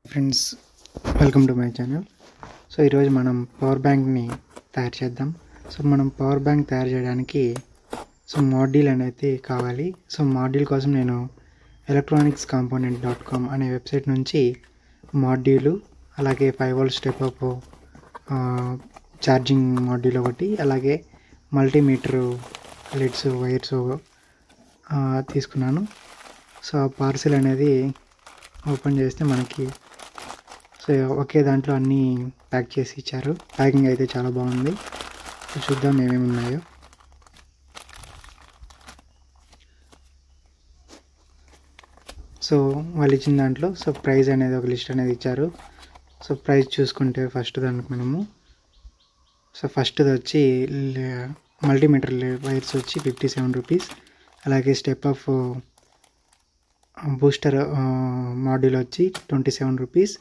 friends welcome to my channel so ఈరోజు మనం power బ్యాంక్ని తయారు చేద్దాం సో మనం పవర్ బ్యాంక్ తయారు చేయడానికి సో మాడ్యూల్ అనేది కావాలి సో మాడ్యూల్ కోసం నేను ఎలక్ట్రానిక్స్ కాంపోనెంట్ డాట్ కామ్ అనే వెబ్సైట్ నుంచి మాడ్యూలు అలాగే five volt step up charging module ఒకటి అలాగే మల్టీమీటరు లిడ్స్ వైర్స్ తీసుకున్నాను సో ఆ పార్సిల్ అనేది ఓపెన్ చేస్తే మనకి సో ఒకే దాంట్లో అన్నీ ప్యాక్ చేసి ఇచ్చారు ప్యాకింగ్ అయితే చాలా బాగుంది సో చూద్దాం ఏమేమి ఉన్నాయో సో వాళ్ళు ఇచ్చిన దాంట్లో సో ప్రైస్ అనేది ఒక లిస్ట్ అనేది ఇచ్చారు సో ప్రైస్ చూసుకుంటే ఫస్ట్ దానికి మనము సో ఫస్ట్ది వచ్చి మల్టీమీటర్ వైర్స్ వచ్చి ఫిఫ్టీ సెవెన్ రూపీస్ అలాగే స్టెప్ ఆఫ్ బూస్టర్ మాడ్యూల్ వచ్చి twenty seven rupees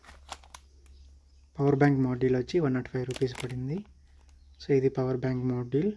power bank module వచ్చి వన్ నాట్ ఫైవ్ రూపీస్ పడింది సో ఇది power bank module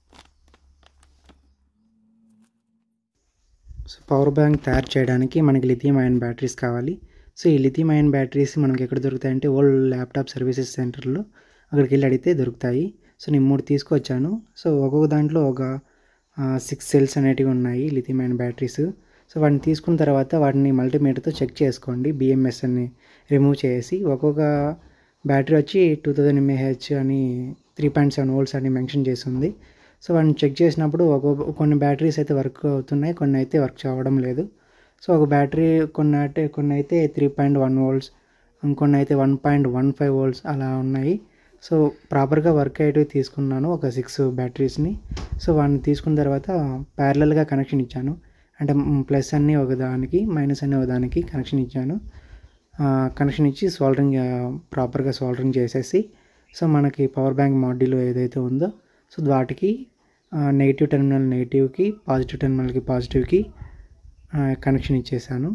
so power bank తయారు చేయడానికి మనకి లిథియం అయన్ బ్యాటరీస్ కావాలి సో ఈ లిథియం అయన్ బ్యాటరీస్ మనకి ఎక్కడ దొరుకుతాయంటే ఓల్డ్ ల్యాప్టాప్ సర్వీసెస్ సెంటర్లో అక్కడికి వెళ్ళి అడిగితే దొరుకుతాయి సో నేను మూడు తీసుకొచ్చాను సో ఒక్కొక్క దాంట్లో ఒక సిక్స్ సెల్స్ అనేటివి ఉన్నాయి లిథియం అయన్ బ్యాటరీస్ సో వాటిని తీసుకున్న తర్వాత వాటిని మల్టీమీటర్తో చెక్ చేసుకోండి బిఎంఎస్ అని రిమూవ్ చేసి ఒక్కొక్క బ్యాటరీ వచ్చి టూ థౌజండ్ ఎంఏహెచ్ అని త్రీ పాయింట్ సెవెన్ వోల్ట్స్ అని మెన్షన్ చేసింది సో వాటిని చెక్ చేసినప్పుడు ఒక కొన్ని బ్యాటరీస్ అయితే వర్క్ అవుతున్నాయి కొన్ని అయితే వర్క్ అవ్వడం లేదు సో ఒక బ్యాటరీ కొన్ని అయితే కొన్ని అయితే త్రీ పాయింట్ వన్ వోల్ట్స్ ఇంకొన్ని అయితే one point one five volts అలా ఉన్నాయి సో ప్రాపర్గా వర్క్ అయ్యేటివి తీసుకున్నాను ఒక సిక్స్ బ్యాటరీస్ని సో వాటిని తీసుకున్న తర్వాత ప్యారలల్గా కనెక్షన్ ఇచ్చాను అంటే ప్లస్ అన్నీ ఒకదానికి మైనస్ అన్నీ ఒకదానికి కనెక్షన్ ఇచ్చాను కనెక్షన్ ఇచ్చి సోల్డరింగ్ ప్రాపర్గా సోల్డరింగ్ చేసేసి సో మనకి పవర్ బ్యాంక్ మాడ్యూల్ ఏదైతే ఉందో సో వాటికి నెగిటివ్ టెర్మినల్ నెగిటివ్కి పాజిటివ్ టెర్మినల్కి పాజిటివ్కి కనెక్షన్ ఇచ్చేసాను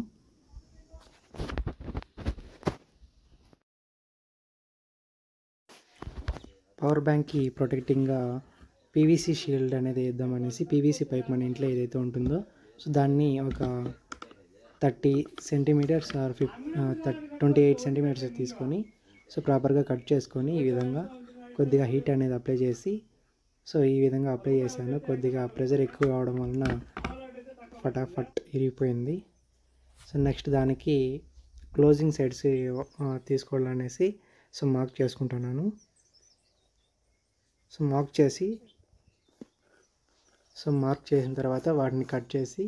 పవర్ బ్యాంక్కి ప్రొటెక్టింగ్గా పీవీసీ షీల్డ్ అనేది వేద్దామనేసి పీవీసీ పైప్ మన ఇంట్లో ఏదైతే ఉంటుందో సో దాన్ని ఒక థర్టీ సెంటీమీటర్స్ ఆర్ ఫిఫ్ ట్వంటీ ఎయిట్ సెంటీమీటర్స్ తీసుకొని సో ప్రాపర్గా కట్ చేసుకొని ఈ విధంగా కొద్దిగా హీట్ అనేది అప్లై చేసి సో ఈ విధంగా అప్లై చేశాను కొద్దిగా ప్రెషర్ ఎక్కువ అవడం వలన ఫటాఫట్ ఇరిగిపోయింది సో నెక్స్ట్ దానికి క్లోజింగ్ సైడ్స్ తీసుకోవాలనేసి సో మార్క్ చేసుకుంటున్నాను సో మార్క్ చేసి సో మార్క్ చేసిన తర్వాత వాటిని కట్ చేసి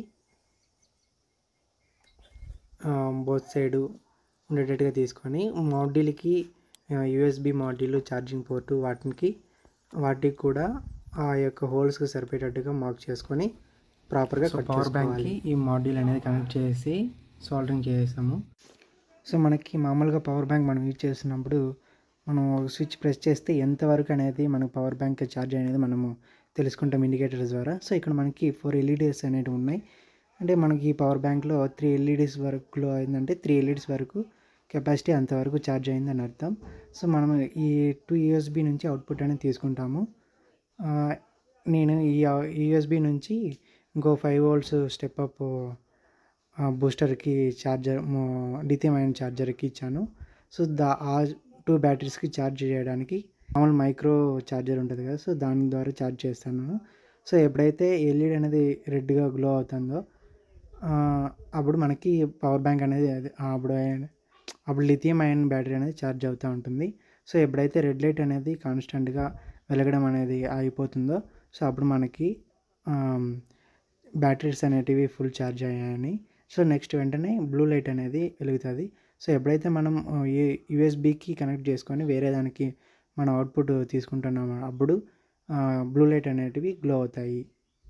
బోత్ సైడు ఉండేటట్టుగా తీసుకొని మాడ్యూల్కి యూఎస్బి మాడ్యూల్ ఛార్జింగ్ పోర్టు వాటికి వాటికి కూడా ఆ యొక్క హోల్స్కి సరిపోయేటట్టుగా మార్క్ చేసుకొని ప్రాపర్గా పవర్ బ్యాంక్కి ఈ మాడ్యూల్ అనేది కనెక్ట్ చేసి సోల్డరింగ్ చేసాము సో మనకి మామూలుగా పవర్ బ్యాంక్ మనం యూజ్ చేస్తున్నప్పుడు మనం స్విచ్ ప్రెస్ చేస్తే ఎంతవరకు అనేది మనకు పవర్ బ్యాంక్ ఛార్జ్ అనేది మనము తెలుసుకుంటాం ఇండికేటర్స్ ద్వారా సో ఇక్కడ మనకి ఫోర్ ఎల్ఈడీస్ అనేవి ఉన్నాయి అంటే మనకి పవర్ బ్యాంక్లో త్రీ ఎల్ఈడీస్ వరకులో అయిందంటే త్రీ ఎల్ఈడీస్ వరకు కెపాసిటీ అంతవరకు ఛార్జ్ అయిందని అర్థం సో మనం ఈ టూ యూఎస్బి నుంచి అవుట్పుట్ అనేది తీసుకుంటాము నేను ఈ యూఎస్బి నుంచి ఇంకో ఫైవ్ వోల్ట్స్ స్టెప్ అప్ బూస్టర్కి ఛార్జర్ లిథియం అయిన ఛార్జర్కి ఇచ్చాను సో దా ఆ టూ బ్యాటరీస్కి ఛార్జ్ చేయడానికి మామూలు మైక్రో ఛార్జర్ ఉంటుంది కదా సో దాని ద్వారా ఛార్జ్ చేస్తాను సో ఎప్పుడైతే ఎల్ఈడి అనేది రెడ్గా గ్లో అవుతుందో అప్పుడు మనకి పవర్ బ్యాంక్ అనేది అప్పుడు అప్పుడు లిథియం అయన్ బ్యాటరీ అనేది ఛార్జ్ అవుతూ ఉంటుంది సో ఎప్పుడైతే రెడ్ లైట్ అనేది కాన్స్టెంట్గా వెలగడం అనేది అయిపోతుందో సో అప్పుడు మనకి బ్యాటరీస్ అనేటివి ఫుల్ ఛార్జ్ అయ్యాయని సో నెక్స్ట్ వెంటనే బ్లూ లైట్ అనేది వెలుగుతుంది సో ఎప్పుడైతే మనం యూఎస్బికి కనెక్ట్ చేసుకొని వేరే దానికి మన అవుట్పుట్ తీసుకుంటున్నామో అప్పుడు బ్లూ లైట్ అనేటివి గ్లో అవుతాయి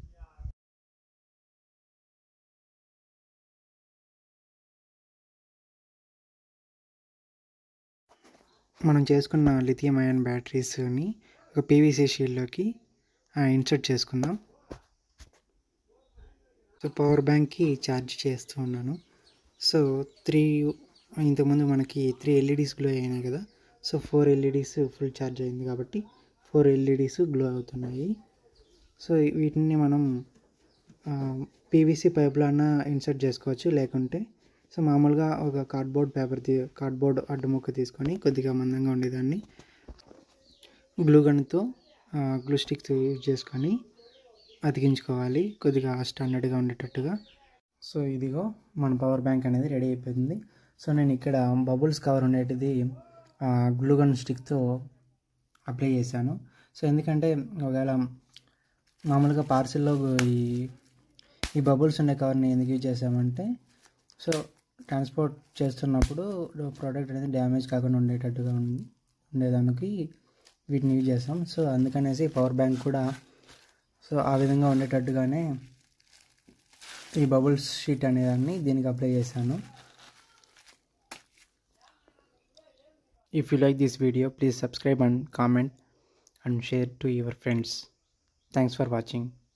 మనం చేసుకున్న లిథియం అయాన్ బ్యాటరీస్ని ఒక పీవీసీ షీల్డ్లోకి ఇన్సర్ట్ చేసుకుందాం సో పవర్ బ్యాంక్కి ఛార్జ్ చేస్తూ ఉన్నాను సో త్రీ ఇంతకుముందు మనకి త్రీ ఎల్ఈడీస్ గ్లో అయినాయి కదా so four LEDs full charge అయింది కాబట్టి ఫోర్ ఎల్ఈడీస్ గ్లో అవుతున్నాయి సో వీటిని మనం పీవీసీ పైప్లో అన్న ఇన్సర్ట్ చేసుకోవచ్చు లేకుంటే సో మామూలుగా ఒక కార్డ్బోర్డ్ పేపర్ తీ కార్డ్బోర్డ్ అడ్డు ముక్క తీసుకొని కొద్దిగా మందంగా ఉండేదాన్ని గ్లూ గన్తో గ్లూ స్టిక్స్ యూజ్ చేసుకొని అతికించుకోవాలి కొద్దిగా స్టాండర్డ్గా ఉండేటట్టుగా సో ఇదిగో మన పవర్ బ్యాంక్ అనేది రెడీ అయిపోయింది సో నేను ఇక్కడ బబుల్స్ కవర్ ఉండేటిది గ్లూ గన్ స్టిక్తో అప్లై చేశాను సో ఎందుకంటే ఒకవేళ మామూలుగా పార్సిల్లో ఈ ఈ బబుల్స్ ఉండే కవర్ని ఎందుకు యూజ్ చేసామంటే సో ట్రాన్స్పోర్ట్ చేస్తున్నప్పుడు ప్రోడక్ట్ అనేది డ్యామేజ్ కాకుండా ఉండేటట్టుగా ఉం- ఉండేదానికి వీటిని యూజ్ చేస్తాం సో అందుకనేసి పవర్ బ్యాంక్ కూడా సో ఆ విధంగా ఉండేటట్టుగానే ఈ బబుల్స్ షీట్ అనేదాన్ని దీనికి అప్లై చేశాను if you like this video please subscribe and comment and share to your friends thanks for watching